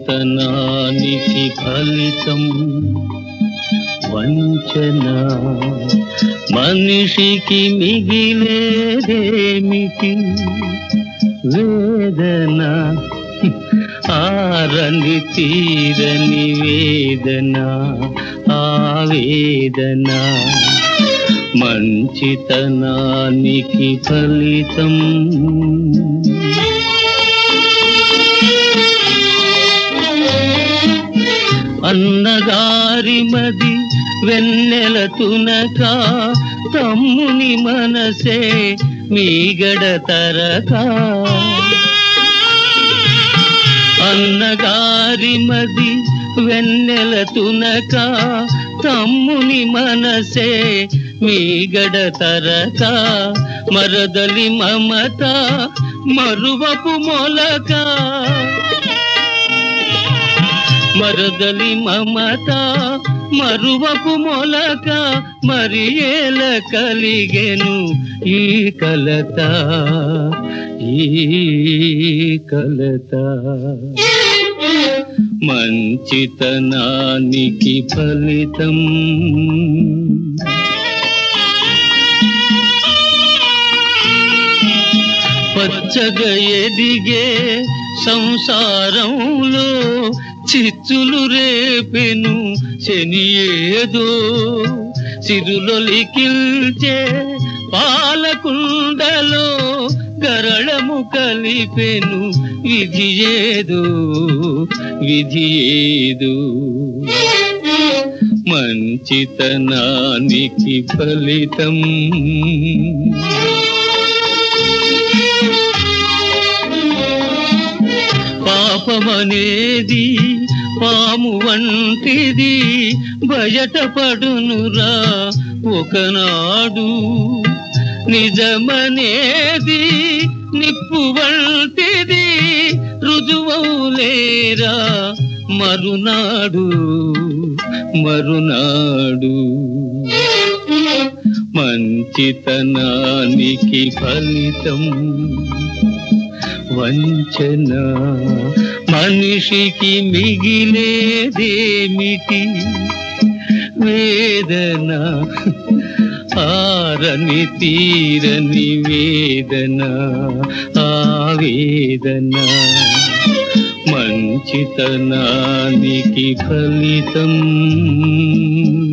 మంచితనానికి ఫలితం వంచన మనిషికి మిగిలేదేమిటి వేదన ఆరని తీరని వేదన ఆవేదన మంచితనానికి ఫలితం అన్నగారి మది వెన్నెల తునక తమ్ముని మనసే మీగడ తరక అన్నగారి మది వెన్నెల తునక తమ్ముని మనసే మీగడ తరక మరదలి మమత మరువపు మొలక మరదలి మమత మరువపు మొలక మరి ఏల కలిగెను ఈ కలత ఈ కలత మంచితనానికి ఫలితం పచ్చగా ఎదిగే సంసారంలో చిచ్చులు రేపెను శని ఏదో సిరులొలికిల్చే పాలకుండలో గరళము కలిపెను విధి ఏదో విధి ఏదో మంచితనానికి ఫలితం పాపమనేది పాము వంటిది బయటపడునురా ఒకనాడు నిజమనేది నిప్పు వంటిది రుజువౌలేరా మరునాడు మరునాడు మంచితనానికి ఫలితం వంచన మనిషికి మిగిలేదేమిటి వేదన ఆరని తీరని వేదన ఆవేదన మంచితనానికి ఫలితం